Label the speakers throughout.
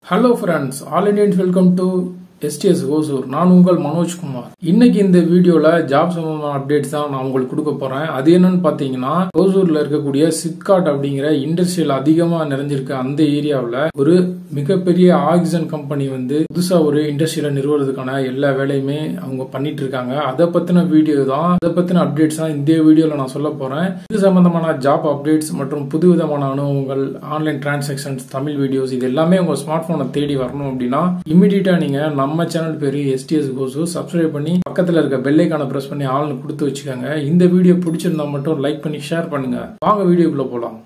Speaker 1: Hello friends all Indians welcome to STS Hosur நான் உங்கள் மனோஜ்குமார் இன்னைக்கு இந்த வீடியோல ஜாப் சம்பந்தமான அப்டேட்ஸ் தான் நான் உங்களுக்கு கொடுக்க போறேன் அது என்னன்னு பாத்தீங்கன்னா ஓசூர்ல இருக்கக்கூடிய சிப்காட் அப்படிங்கிற இண்டஸ்ட்ரியல் அதிகமா நிறைஞ்சிருக்க அந்த ஏரியாவில் ஒரு மிகப்பெரிய ஆக்சிஜன் கம்பெனி வந்து புதுசா ஒரு இண்டஸ்ட்ரியில நிறுவனத்துக்கான எல்லா வேலையுமே அவங்க பண்ணிட்டு இருக்காங்க அதை பத்தின வீடியோ தான் அதை பத்தின அப்டேட்ஸ் தான் இந்த வீடியோல நான் சொல்ல போறேன் இது சம்பந்தமான ஜாப் அப்டேட்ஸ் மற்றும் புது விதமான அனுபவங்கள் ஆன்லைன் டிரான்சாக்ஷன்ஸ் தமிழ் வீடியோஸ் இது எல்லாமே உங்க ஸ்மார்ட் போனை தேடி வரணும் அப்படின்னா இமிடியட்டா நீங்க நம்ம சேனல் பேரு எஸ்டிஎஸ் கோசு சப்ஸ்கிரைப் பண்ணி பக்கத்துல இருக்க பெல்லைக்கான பிரஸ் பண்ணி ஆள்னு கொடுத்து வச்சுக்கோங்க இந்த வீடியோ பிடிச்சிருந்தா மட்டும் லைக் பண்ணி ஷேர் பண்ணுங்க வாங்க வீடியோக்குள்ள போலாம்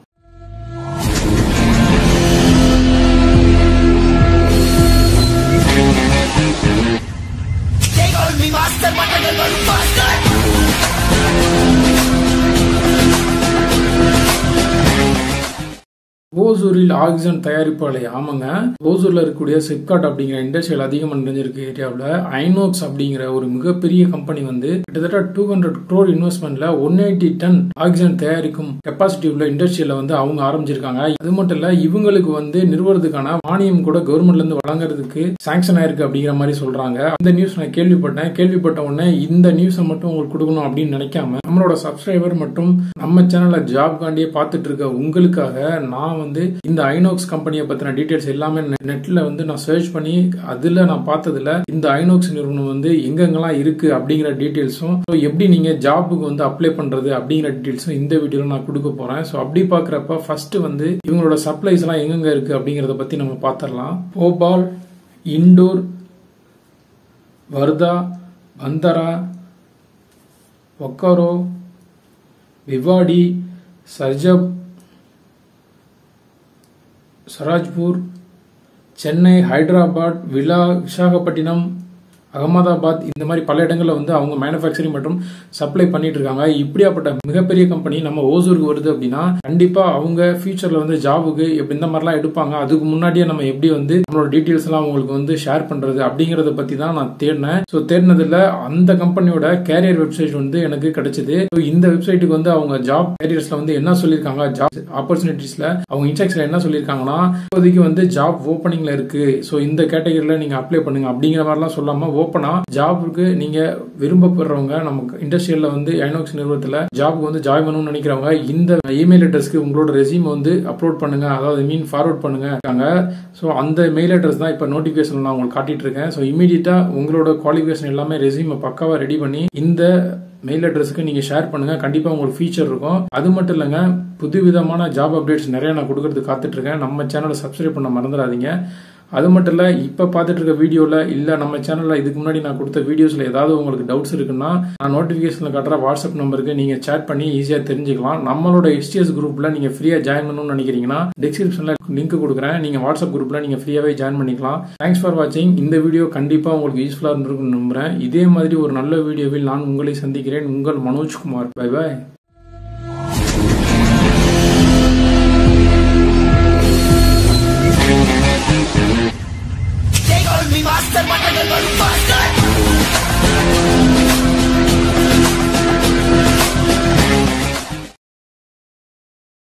Speaker 2: They call me master, but I don't want faster.
Speaker 1: ஓசூரில் ஆக்சிஜன் தயாரிப்பு ஆலை ஆமாங்க ஓசூர்ல இருக்கக்கூடிய சிப்காட் அப்படிங்கிற இண்டஸ்ட்ரியல் அதிகமாக நிறைஞ்சிருக்க ஏரியாவில் ஐனோக்ஸ் அப்படிங்கிற ஒரு மிகப்பெரிய கம்பெனி வந்து கிட்டத்தட்ட டூ ஹண்ட்ரட் க்ரோர் இன்வெஸ்ட்மெண்ட்ல ஒன் எயிட்டி டன் ஆக்சிஜன் தயாரிக்கும் கெப்பாசிட்டி உள்ள இண்டஸ்ட்ரியில வந்து அவங்க ஆரம்பிச்சிருக்காங்க அது மட்டும் இல்ல இவங்களுக்கு வந்து நிறுவனத்துக்கான மானியம் கூட கவர்மெண்ட்ல இருந்து வழங்குறதுக்கு சாங்ஷன் ஆயிருக்கு அப்படிங்கிற மாதிரி சொல்றாங்க இந்த நியூஸ் நான் கேள்விப்பட்டேன் கேள்விப்பட்ட உடனே இந்த நியூஸை மட்டும் உங்களுக்கு கொடுக்கணும் அப்படின்னு நினைக்காம நம்மளோட சப்ஸ்கிரைபர் மற்றும் நம்ம சேனல்ல ஜாப் காண்டியே பார்த்துட்டு இருக்க உங்களுக்காக நான் வந்து இந்த ஐனோக்ஸ் கம்பெனியை பத்தின டீடைல்ஸ் எல்லாமே நெட்ல வந்து நான் சர்ச் பண்ணி அதுல நான் பார்த்ததுல இந்த ஐனோக்ஸ் நிறுவனம் வந்து எங்கெங்கெல்லாம் இருக்கு அப்படிங்கிற டீடைல்ஸும் எப்படி நீங்க ஜாபுக்கு வந்து அப்ளை பண்றது அப்படிங்கிற டீடைல்ஸும் இந்த வீடியோல நான் கொடுக்க போறேன் ஸோ அப்படி பாக்குறப்ப ஃபர்ஸ்ட் வந்து இவங்களோட சப்ளைஸ் எல்லாம் எங்கெங்க இருக்கு அப்படிங்கறத பத்தி நம்ம பார்த்துடலாம் போபால் இண்டோர் வர்தா பந்தரா ஒக்காரோ விவாடி சர்ஜப் சராஜ்பூர் சென்னை ஹைதராபாத் விலா விசாகப்பட்டினம் அகமதாபாத் இந்த மாதிரி பல இடங்களில் வந்து அவங்க மேனுஃபேக்சரிங் மற்றும் சப்ளை பண்ணிட்டு இருக்காங்க இப்படியாப்பட்ட மிகப்பெரிய கம்பெனி நம்ம ஓசூருக்கு வருது அப்படின்னா கண்டிப்பா அவங்க ஃபியூச்சர்ல வந்து ஜாபுக்கு எப்படி இந்த மாதிரிலாம் எடுப்பாங்க அதுக்கு முன்னாடியே நம்ம எப்படி வந்து நம்மளோட டீட்டெயில்ஸ் எல்லாம் அவங்களுக்கு வந்து ஷேர் பண்றது அப்படிங்கறத பத்தி தான் நான் தேடினேன் ஸோ தேடினதுல அந்த கம்பெனியோட கேரியர் வெப்சைட் வந்து எனக்கு கிடைச்சது So, இந்த வெப்சைட்டுக்கு வந்து அவங்க ஜாப் கேரியர்ஸ்ல வந்து என்ன சொல்லியிருக்காங்க ஜாப் ஆப்பர்ச்சுனிட்டிஸ்ல அவங்க இன்ஸ்ட்ரக்ஷன்ல என்ன சொல்லியிருக்காங்கன்னா இப்போதைக்கு வந்து ஜாப் ஓப்பனிங்ல இருக்கு ஸோ இந்த கேட்டகரியில நீங்க அப்ளை பண்ணுங்க அப்படிங்கிற மாதிரிலாம் சொல்லாம ஓப்பனா ஜாபுக்கு நீங்க விரும்பப்படுறவங்க நமக்கு இண்டஸ்ட்ரியல்ல வந்து ஐனோக்ஸ் நிறுவனத்துல ஜாபுக்கு வந்து ஜாயின் பண்ணணும்னு நினைக்கிறவங்க இந்த இமெயில் அட்ரஸ்க்கு உங்களோட ரெசியூம் வந்து அப்லோட் பண்ணுங்க அதாவது மீன் ஃபார்வர்ட் பண்ணுங்க ஸோ அந்த மெயில் அட்ரஸ் தான் இப்போ நோட்டிஃபிகேஷன் நான் உங்களுக்கு காட்டிட்டு இருக்கேன் ஸோ இமீடியட்டா உங்களோட குவாலிஃபிகேஷன் எல்லாமே ரெசியூம் பக்காவா ரெடி பண்ணி இந்த மெயில் அட்ரஸ்க்கு நீங்க ஷேர் பண்ணுங்க கண்டிப்பா உங்களுக்கு ஃபீச்சர் இருக்கும் அது மட்டும் இல்லைங்க புது விதமான ஜாப் அப்டேட்ஸ் நிறைய நான் கொடுக்கறதுக்கு காத்துட்டு இருக்கேன் நம்ம சேனலை சப்ஸ்கிரைப் பண்ண மறந்துடாதீங்க அது மட்டும் இல்ல இப்ப பார்த்துட்டு இருக்க வீடியோல இல்ல நம்ம சேனல்ல இதுக்கு முன்னாடி நான் கொடுத்த வீடியோஸ்ல ஏதாவது உங்களுக்கு டவுட்ஸ் இருக்குன்னா நான் நோட்டிபிகேஷன்ல காட்டுற வாட்ஸ்அப் நம்பருக்கு நீங்க சேட் பண்ணி ஈஸியா தெரிஞ்சுக்கலாம் நம்மளோட எஸ்டிஎஸ் குரூப்ல நீங்க ஃப்ரீயா ஜாயின் பண்ணணும்னு நினைக்கிறீங்கன்னா டிஸ்கிரிப்ஷன்ல லிங்க் கொடுக்குறேன் நீங்க வாட்ஸ்அப் குரூப்ல நீங்க ஃப்ரீயாவே ஜாயின் பண்ணிக்கலாம் தேங்க்ஸ் ஃபார் வாட்சிங் இந்த வீடியோ கண்டிப்பா உங்களுக்கு யூஸ்ஃபுல்லா இருந்திருக்கும்னு நம்புறேன் இதே மாதிரி ஒரு நல்ல வீடியோவில் நான் உங்களை சந்திக்கிறேன் உங்கள் மனோஜ்குமார் பை பாய்